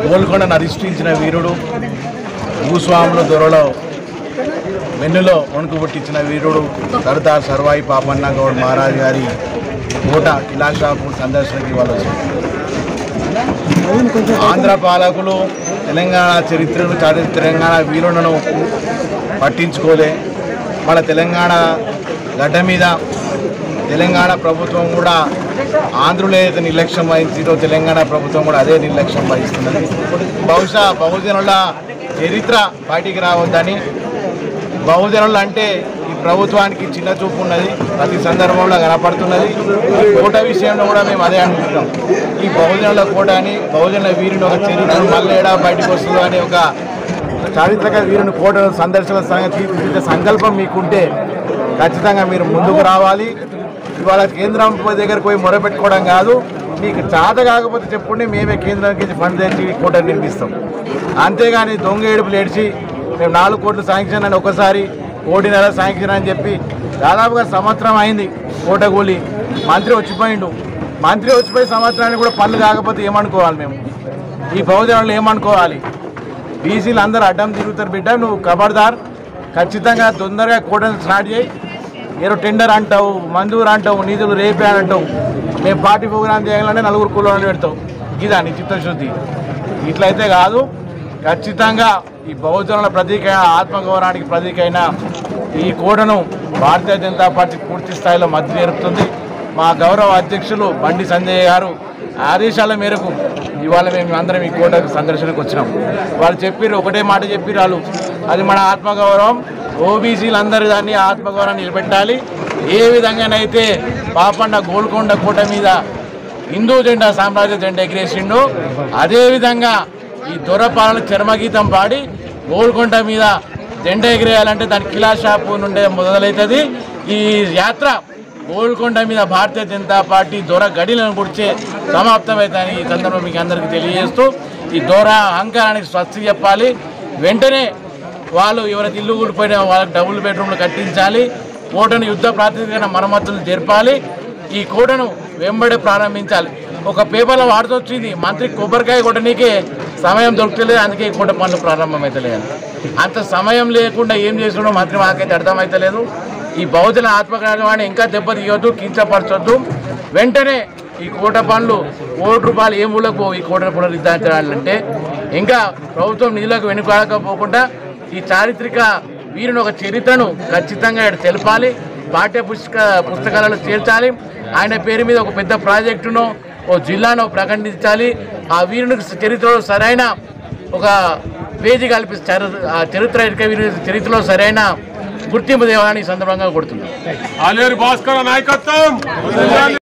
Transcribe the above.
గోల్కొండను అధిష్ఠించిన వీరుడు భూస్వాముల దొరలో వెన్నులో వణుకు పుట్టించిన వీరుడు సర్దార్ సర్వాయి పాపన్న గౌడ్ మహారాజ్ గారి కోట కిలాషాపూర్ సందర్శనకి వాళ్ళు వచ్చారు ఆంధ్ర పాలకులు తెలంగాణ చరిత్రను చాటి తెలంగాణ వీరులను పట్టించుకోలే మన తెలంగాణ గడ్డ మీద తెలంగాణ ప్రభుత్వం కూడా ఆంధ్రులు ఏదైతే నిర్లక్ష్యం వహించిందో తెలంగాణ ప్రభుత్వం కూడా అదే నిర్లక్ష్యం వహిస్తున్నది బహుశా బహుజనుల చరిత్ర బయటికి రావద్దని బహుజనులు అంటే ఈ ప్రభుత్వానికి చిన్న చూపు ఉన్నది ప్రతి సందర్భంలో కనపడుతున్నది ఈ కోట విషయంలో కూడా మేము అదే అనుకుంటాం ఈ బహుజనుల కోట అని బహుజనుల వీరిని ఒక చరిత్ర మళ్ళీ ఏడా బయటకు వస్తుందో అని ఒక చారిత్రక వీరుని కోట సందర్శన సంగతి తీర్చిదిద్దే సంకల్పం మీకుంటే ఖచ్చితంగా మీరు ముందుకు రావాలి ఇవాళ కేంద్రం దగ్గరకు పోయి మొరపెట్టుకోవడం కాదు మీకు చాత కాకపోతే చెప్పుండి మేమే కేంద్రానికి ఫండ్ తెచ్చి ఈ కోట నిర్మిస్తాం అంతేగాని దొంగ ఏడుపులు ఏడ్చి మేము నాలుగు కోట్లు శాంక్షన్ అని ఒకసారి కోటిన్నర శాంక్షన్ అని చెప్పి దాదాపుగా సంవత్సరం అయింది కోట కూలి మంత్రి వచ్చిపోయిండు మంత్రి వచ్చిపోయి సంవత్సరానికి కూడా పనులు కాకపోతే ఏమనుకోవాలి మేము ఈ బహుజనులు ఏమనుకోవాలి బీసీలు అందరూ అడ్డం తిరుగుతారు బిడ్డ నువ్వు ఖబర్దార్ ఖచ్చితంగా తొందరగా కోటను స్టార్ట్ చేయి ఏదో టెండర్ అంటావు మంజూరు అంటావు నిధులు రేపే అని అంటావు మేము పార్టీ ప్రోగ్రామ్ చేయాలంటే నలుగురు కులాలను పెడతావు ఇదా నీ చిత్తశుద్ధి ఇట్లయితే కాదు ఖచ్చితంగా ఈ బహుజనుల ప్రతీక ఆత్మగౌరవానికి ప్రతీక అయిన ఈ కోటను భారతీయ జనతా పార్టీ పూర్తి స్థాయిలో మద్దతు జరుపుతుంది మా గౌరవ అధ్యక్షులు బండి సంజయ్ గారు ఆదేశాల మేరకు ఇవాళ మేము అందరం ఈ కోటకు సందర్శనకు వచ్చినాం వాళ్ళు చెప్పారు ఒకటే మాట చెప్పారు వాళ్ళు అది మన ఆత్మగౌరవం ఓబీసీలు అందరి దాన్ని ఆత్మగౌరవం నిలబెట్టాలి ఏ విధంగానైతే పాపన్న గోల్కొండ కోట మీద హిందూ జెండా సామ్రాజ్య జెండా ఎగిరేసిండు అదేవిధంగా ఈ దొరపాలన చర్మగీతం పాడి గోల్కొండ మీద జెండా ఎగిరేయాలంటే దాని కిలా షాపు నుండే మొదలవుతుంది ఈ యాత్ర గోల్కొండ మీద భారతీయ జనతా పార్టీ దొర గడిలను గుడిచే సమాప్తమవుతాయని ఈ సందర్భం మీకు అందరికీ తెలియజేస్తూ ఈ దొర అహంకారానికి స్వస్తి చెప్పాలి వెంటనే వాళ్ళు ఎవరైతే ఇల్లు కూలిపోయినా వాళ్ళకి డబుల్ బెడ్రూమ్లు కట్టించాలి కోటను యుద్ధ ప్రాతిపదికన మరమ్మతులు జరపాలి ఈ కోటను వెంబడే ప్రారంభించాలి ఒక పేపర్లో వార్త వచ్చింది మంత్రి కొబ్బరికాయ కొట్టనీకే సమయం దొరుకుతలేదు అందుకే ఈ కోట పనులు ప్రారంభమవుతలేదు అంత సమయం లేకుండా ఏం చేస్తుండో మంత్రి మాకైతే అర్థమవుతలేదు ఈ బహుజన ఆత్మగౌరవాన్ని ఇంకా దెబ్బతీయొద్దు కించపరచొద్దు వెంటనే ఈ కోట పనులు కోటి రూపాయలు ఏ మూలకు ఈ కోట పునరుద్ధరించాలంటే ఇంకా ప్రభుత్వం నిధులకు వెనుకాడకపోకుండా ఈ చారిత్రక వీరిని ఒక చరిత్రను ఖచ్చితంగా ఇక్కడ తెలపాలి పాఠ్య పుస్తక పుస్తకాలలో చేర్చాలి ఆయన పేరు మీద ఒక పెద్ద ప్రాజెక్టును ఓ జిల్లాను ప్రకటించాలి ఆ వీరునికి చరిత్రలో సరైన ఒక పేజీ కల్పిస్తే చరి- ఆ చరిత్ర వీరి చరిత్రలో సరైన గుర్తింపు దేవాలని ఈ సందర్భంగా కొడుతున్నాం ఆలేరు భాస్కర్ నాయకత్వం